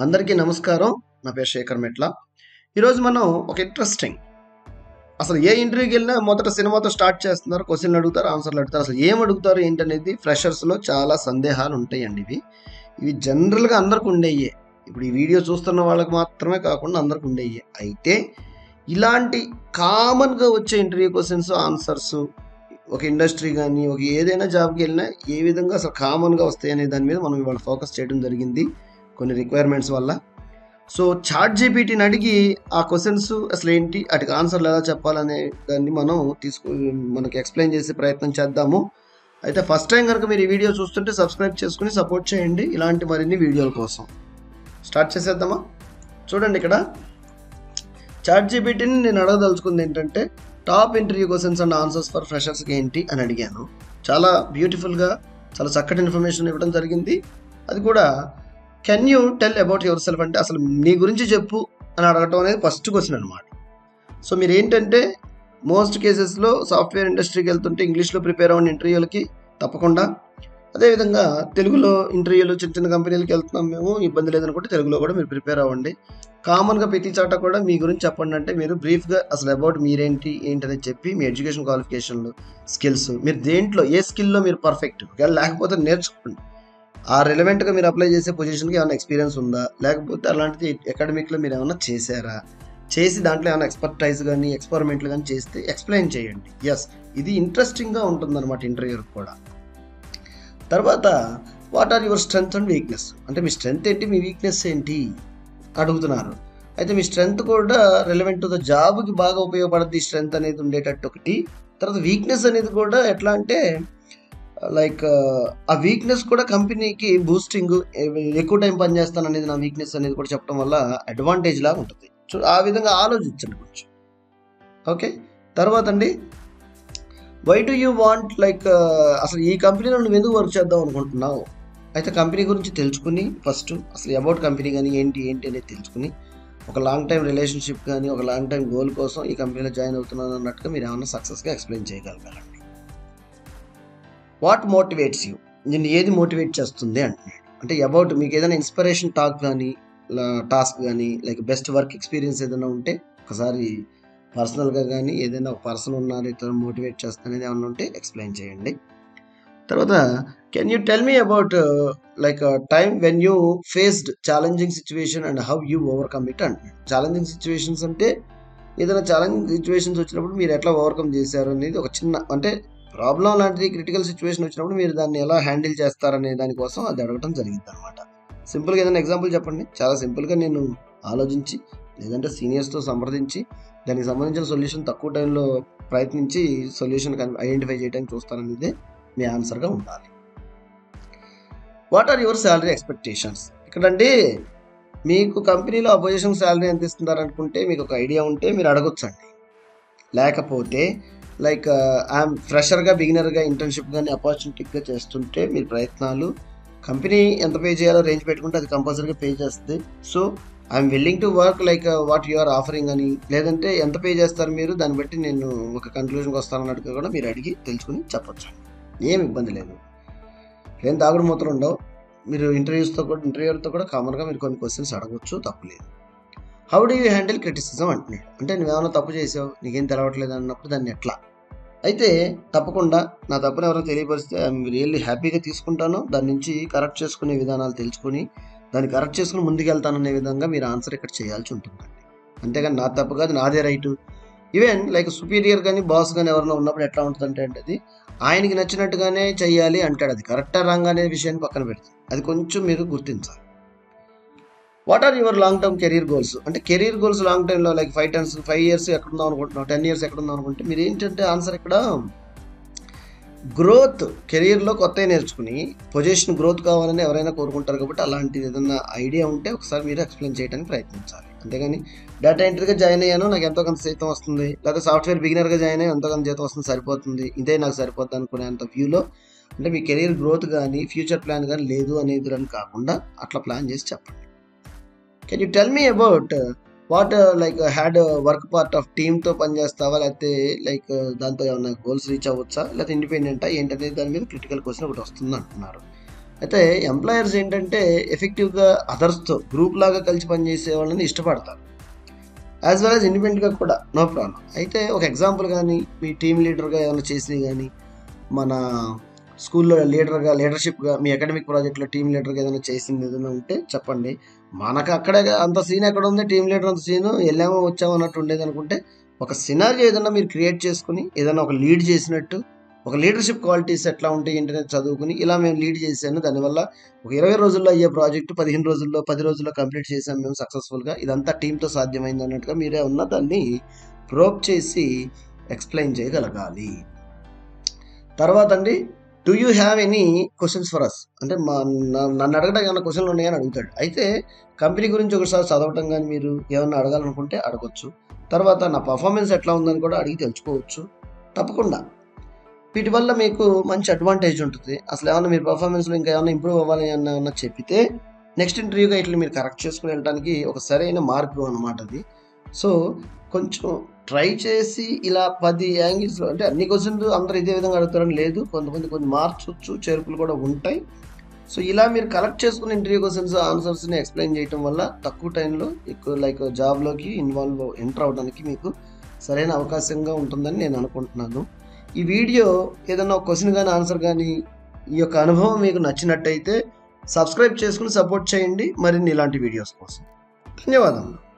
అందరికీ నమస్కారం నా పేరు శేఖర్ మెట్ల ఈరోజు మనం ఒక ఇంట్రెస్టింగ్ అసలు ఏ ఇంటర్వ్యూకి వెళ్ళినా మొదట సినిమాతో స్టార్ట్ చేస్తున్నారు క్వశ్చన్లు అడుగుతారు ఆన్సర్లు అడుగుతారు అసలు ఏం అడుగుతారు ఏంటనేది ఫ్రెషర్స్లో చాలా సందేహాలు ఉంటాయండి ఇవి ఇవి జనరల్గా అందరికి ఉండేయే ఇప్పుడు ఈ వీడియో చూస్తున్న వాళ్ళకి మాత్రమే కాకుండా అందరికి ఉండేయే అయితే ఇలాంటి కామన్గా వచ్చే ఇంటర్వ్యూ క్వశ్చన్స్ ఆన్సర్స్ ఒక ఇండస్ట్రీ కానీ ఒక ఏదైనా జాబ్కి వెళ్ళినా ఏ విధంగా అసలు కామన్గా వస్తాయి అనే దాని మీద మనం ఇవాళ ఫోకస్ చేయడం జరిగింది కొన్ని రిక్వైర్మెంట్స్ వల్ల సో చాట్ జీపీటీని అడిగి ఆ క్వశ్చన్స్ అసలు ఏంటి వాటికి ఆన్సర్లు ఎలా చెప్పాలనే దాన్ని మనం తీసుకు మనకి ఎక్స్ప్లెయిన్ చేసే ప్రయత్నం చేద్దాము అయితే ఫస్ట్ టైం కనుక మీరు ఈ వీడియో చూస్తుంటే సబ్స్క్రైబ్ చేసుకుని సపోర్ట్ చేయండి ఇలాంటి మరిన్ని వీడియోల కోసం స్టార్ట్ చేసేద్దామా చూడండి ఇక్కడ చాట్ జీపీటీని నేను అడగదలుచుకుంది ఏంటంటే top interview questions and answers for ఫ్రెషర్స్కి ఏంటి అని అడిగాను చాలా బ్యూటిఫుల్గా చాలా చక్కటి ఇన్ఫర్మేషన్ ఇవ్వడం జరిగింది అది కూడా can you tell about your self అంటే అసలు నీ గురించి చెప్పు అని అడగటం అనేది ఫస్ట్ క్వశ్చన్ అనమాట సో మీరు ఏంటంటే మోస్ట్ కేసెస్లో సాఫ్ట్వేర్ ఇండస్ట్రీకి వెళ్తుంటే ఇంగ్లీష్లో ప్రిపేర్ అవ్వండి ఇంటర్వ్యూలకి తప్పకుండా అదేవిధంగా తెలుగులో ఇంటర్వ్యూలు చిన్న చిన్న కంపెనీలకి వెళ్తున్నాం మేము ఇబ్బంది లేదనుకుంటే తెలుగులో కూడా మీరు ప్రిపేర్ అవ్వండి కామన్గా ప్రతి చోట కూడా మీ గురించి చెప్పండి అంటే మీరు బ్రీఫ్గా అసలు అబౌట్ మీరేంటి ఏంటనేది చెప్పి మీ ఎడ్యుకేషన్ క్వాలిఫికేషన్లు స్కిల్స్ మీరు దేంట్లో ఏ స్కిల్లో మీరు పర్ఫెక్ట్ ఒకవేళ లేకపోతే నేర్చుకోండి ఆ రిలవెంట్గా మీరు అప్లై చేసే పొజిషన్కి ఏమైనా ఎక్స్పీరియన్స్ ఉందా లేకపోతే అలాంటిది అకాడమిక్లో మీరు ఏమైనా చేశారా చేసి దాంట్లో ఏమైనా ఎక్స్పర్టైజ్ కానీ ఎక్స్పెరిమెంట్లు కానీ చేస్తే ఎక్స్ప్లెయిన్ చేయండి ఎస్ ఇది ఇంట్రెస్టింగ్గా ఉంటుందన్నమాట ఇంటర్వ్యూకి కూడా తర్వాత what are your strength and weakness అంటే మీ స్ట్రెంగ్త్ ఏంటి మీ వీక్నెస్ ఏంటి అడుగుతున్నారు అయితే మీ స్ట్రెంగ్త్ కూడా రిలవెంట్ టు ద జాబ్కి బాగా ఉపయోగపడుతుంది స్ట్రెంగ్త్ అనేది ఉండేటట్టు ఒకటి తర్వాత వీక్నెస్ అనేది కూడా ఎట్లా అంటే లైక్ ఆ వీక్నెస్ కూడా కంపెనీకి బూస్టింగ్ ఎక్కువ టైం పనిచేస్తాను అనేది నా వీక్నెస్ అనేది కూడా చెప్పడం వల్ల అడ్వాంటేజ్ లాగా ఉంటుంది సో ఆ విధంగా ఆలోచించండి కొంచెం ఓకే తర్వాత అండి why do you want like అసలు ఈ కంపెనీలో నువ్వు ఎందుకు వర్క్ చేద్దాం అనుకుంటున్నావు అయితే కంపెనీ గురించి తెలుసుకుని ఫస్ట్ అసలు అబౌట్ కంపెనీ కానీ ఏంటి ఏంటి అనేది తెలుసుకుని ఒక లాంగ్ టైం రిలేషన్షిప్ కానీ ఒక లాంగ్ టైం గోల్ కోసం ఈ కంపెనీలో జాయిన్ అవుతున్నాను అన్నట్టుగా మీరు ఏమైనా సక్సెస్గా ఎక్స్ప్లెయిన్ చేయగలగాలండి వాట్ మోటివేట్స్ యూ నిన్ను ఏది మోటివేట్ చేస్తుంది అంటున్నాడు అంటే అబౌట్ మీకు ఏదైనా ఇన్స్పిరేషన్ టాక్ కానీ టాస్క్ కానీ లైక్ బెస్ట్ వర్క్ ఎక్స్పీరియన్స్ ఏదైనా ఉంటే ఒకసారి పర్సనల్గా కానీ ఏదైనా ఒక పర్సన్ ఉన్నారు ఇతను మోటివేట్ చేస్తానేది ఏమైనా ఉంటే ఎక్స్ప్లెయిన్ చేయండి తర్వాత can you tell me about like time when you faced challenging situation and how you overcome it అంటున్నాడు ఛాలెంజింగ్ సిచ్యువేషన్స్ అంటే ఏదైనా ఛాలెంజింగ్ సిచ్యువేషన్స్ వచ్చినప్పుడు మీరు ఎట్లా ఓవర్కమ్ చేశారు అనేది ఒక చిన్న అంటే ప్రాబ్లం లాంటిది క్రిటికల్ సిచ్యువేషన్ వచ్చినప్పుడు మీరు దాన్ని ఎలా హ్యాండిల్ చేస్తారనే దానికోసం అది అడగడం జరిగింది అనమాట సింపుల్గా ఏదైనా ఎగ్జాంపుల్ చెప్పండి చాలా సింపుల్గా నేను ఆలోచించి లేదంటే సీనియర్స్తో సంప్రదించి దానికి సంబంధించిన సొల్యూషన్ తక్కువ టైంలో ప్రయత్నించి సొల్యూషన్ ఐడెంటిఫై చేయడానికి చూస్తాననేది మీ ఆన్సర్గా ఉండాలి what are your salary expectations ఇక్కడండి మీకు కంపెనీలో అపోజిషన్ శాలరీ ఎంత ఇస్తున్నారు అనుకుంటే మీకు ఒక ఐడియా ఉంటే మీరు అడగొచ్చండి లేకపోతే లైక్ ఐఎమ్ ఫ్రెషర్గా బిగినర్గా ఇంటర్న్షిప్ కానీ ఆపర్చునిటీగా చేస్తుంటే మీరు ప్రయత్నాలు కంపెనీ ఎంత పే చేయాలో రేంజ్ పెట్టుకుంటే అది కంపల్సరీగా పే చేస్తుంది so I'm willing to work like what you are offering అని లేదంటే ఎంత పే చేస్తారు మీరు దాన్ని బట్టి నేను ఒక కన్క్లూజన్కి వస్తాను అన్నట్టుగా కూడా మీరు అడిగి తెలుసుకుని చెప్పొచ్చు ఏం ఇబ్బంది లేదు ఏం తాగుడు మూతలు ఉండవు మీరు ఇంటర్వ్యూస్తో కూడా ఇంటర్వ్యూతో కూడా కామన్గా మీరు కొన్ని క్వశ్చన్స్ అడగవచ్చు తప్పులేదు how do you handle criticism అంటున్నాడు అంటే నువ్వేమైనా తప్పు చేసావు నీకేం తెలవట్లేదు అన్నప్పుడు దాన్ని ఎట్లా అయితే తప్పకుండా నా తప్పును ఎవరైనా తెలియపరిస్తే ఐఎమ్ రియల్లీ హ్యాపీగా తీసుకుంటాను దాని నుంచి కరెక్ట్ చేసుకునే విధానాలు తెలుసుకుని దాన్ని కరెక్ట్ చేసుకుని ముందుకెళ్తాననే విధంగా మీరు ఆన్సర్ ఇక్కడ చేయాల్సి ఉంటుందండి అంతేగాని నా తప్పు కాదు నాదే రైటు ఈవెన్ లైక్ సుపీరియర్ కానీ బాస్ కానీ ఎవరైనా ఉన్నప్పుడు ఎట్లా ఉంటుందంటే అంటే అది ఆయనకి నచ్చినట్టుగానే చెయ్యాలి అంటాడు అది కరెక్టా రాంగ్ అనే విషయాన్ని పక్కన పెడుతుంది అది కొంచెం మీరు గుర్తించాలి what are your long term career goals అంటే కెరీర్ గోల్స్ లాంగ్ టైంలో like five tens five years ఎక్కడుందాం అనుకుంటున్నావు టెన్ ఇయర్స్ ఎక్కడుందాం అనుకుంటే మీరు ఏంటంటే ఆన్సర్ ఇక్కడ గ్రోత్ కెరీర్లో కొత్త నేర్చుకుని పొజిషన్ గ్రోత్ కావాలని ఎవరైనా కోరుకుంటారు కాబట్టి అలాంటిది ఏదైనా ఐడియా ఉంటే ఒకసారి మీరు ఎక్స్ప్లెయిన్ చేయడానికి ప్రయత్నించాలి అంతేగాని డేటా ఎంట్రీగా జాయిన్ అయ్యాను నాకు ఎంతో కొంత జీతం వస్తుంది లేదా సాఫ్ట్వేర్ బిగినర్గా జాయిన్ అయ్యి ఎంతో కొంత జీతం వస్తుంది సరిపోతుంది ఇదే నాకు సరిపోతుంది అనుకునేంత వ్యూలో అంటే మీ కెరీర్ గ్రోత్ కానీ ఫ్యూచర్ ప్లాన్ కానీ లేదు అనేది అని కాకుండా అట్లా ప్లాన్ చేసి చెప్పండి can you tell me about what like had work part of టీమ్తో పనిచేస్తావా లేకపోతే లైక్ దాంతో ఏమైనా గోల్స్ రీచ్ అవ్వచ్చా లేకపోతే ఇండిపెండెంటా ఏంటనేది దాని మీద క్రిటికల్ క్వశ్చన్ ఒకటి వస్తుంది అంటున్నారు అయితే ఎంప్లాయర్స్ ఏంటంటే ఎఫెక్టివ్గా అదర్స్తో గ్రూప్ లాగా కలిసి పనిచేసే వాళ్ళని ఇష్టపడతారు యాజ్ వెల్ యాజ్ ఇండిపెండెంట్గా కూడా నో ప్రాబ్లం అయితే ఒక ఎగ్జాంపుల్ కానీ మీ టీమ్ లీడర్గా ఏమైనా చేసినవి కానీ మన స్కూల్లో లీడర్గా లీడర్షిప్గా మీ అకాడమిక్ ప్రాజెక్ట్లో టీమ్ లీడర్గా ఏదైనా చేసింది ఏదైనా ఉంటే చెప్పండి మనకు అక్కడే అంత సీన్ ఎక్కడ ఉంది టీమ్ లీడర్ అంత సీన్ వెళ్ళామో వచ్చామో అన్నట్టు ఉండేది అనుకుంటే ఒక సినారీ ఏదైనా మీరు క్రియేట్ చేసుకుని ఏదైనా ఒక లీడ్ చేసినట్టు ఒక లీడర్షిప్ క్వాలిటీస్ ఎట్లా ఉంటాయి ఇంటర్నెట్ చదువుకుని ఇలా మేము లీడ్ చేశాను దానివల్ల ఒక ఇరవై రోజుల్లో అయ్యే ప్రాజెక్ట్ పదిహేను రోజుల్లో పది రోజుల్లో కంప్లీట్ చేసాం మేము సక్సెస్ఫుల్గా ఇదంతా టీంతో సాధ్యమైంది అన్నట్టుగా మీరే ఉన్న దాన్ని ప్రోప్ చేసి ఎక్స్ప్లెయిన్ చేయగలగాలి తర్వాత అండి do you have any questions for us అంటే మా నా- నన్ను అడగడానికి ఏమైనా క్వశ్చన్లు ఉన్నాయని అడుగుతాడు అయితే కంపెనీ గురించి ఒకసారి చదవటం కానీ మీరు ఏమన్నా అడగాలనుకుంటే అడగొచ్చు తర్వాత నా పర్ఫార్మెన్స్ ఎట్లా ఉందని కూడా అడిగి తెలుసుకోవచ్చు తప్పకుండా వీటి వల్ల మీకు మంచి అడ్వాంటేజ్ ఉంటుంది అసలు ఏమన్నా మీరు పర్ఫార్మెన్స్లో ఇంకా ఏమైనా ఇంప్రూవ్ అవ్వాలి అన్న ఏమన్నా చెప్పితే నెక్స్ట్ ఇంటర్వ్యూగా ఇట్లా మీరు కరెక్ట్ చేసుకుని వెళ్ళడానికి ఒక సరైన మార్గం అనమాట అది సో కొంచెం ట్రై చేసి ఇలా పది యాంగిల్స్లో అంటే అన్ని క్వశ్చన్స్ అందరూ ఇదే విధంగా అడుగుతారని లేదు కొంతమంది కొన్ని మార్చొచ్చు చేర్పులు కూడా ఉంటాయి సో ఇలా మీరు కలెక్ట్ చేసుకున్న ఇంటర్వ్యూ క్వశ్చన్స్ ఆన్సర్స్ని ఎక్స్ప్లెయిన్ చేయడం వల్ల తక్కువ టైంలో ఎక్కువ లైక్ జాబ్లోకి ఇన్వాల్వ్ ఎంటర్ అవడానికి మీకు సరైన అవకాశంగా ఉంటుందని నేను అనుకుంటున్నాను ఈ వీడియో ఏదైనా ఒక క్వశ్చన్ కానీ ఆన్సర్ కానీ ఈ యొక్క అనుభవం మీకు నచ్చినట్టయితే సబ్స్క్రైబ్ చేసుకుని సపోర్ట్ చేయండి మరిన్ని ఇలాంటి వీడియోస్ కోసం ధన్యవాదములు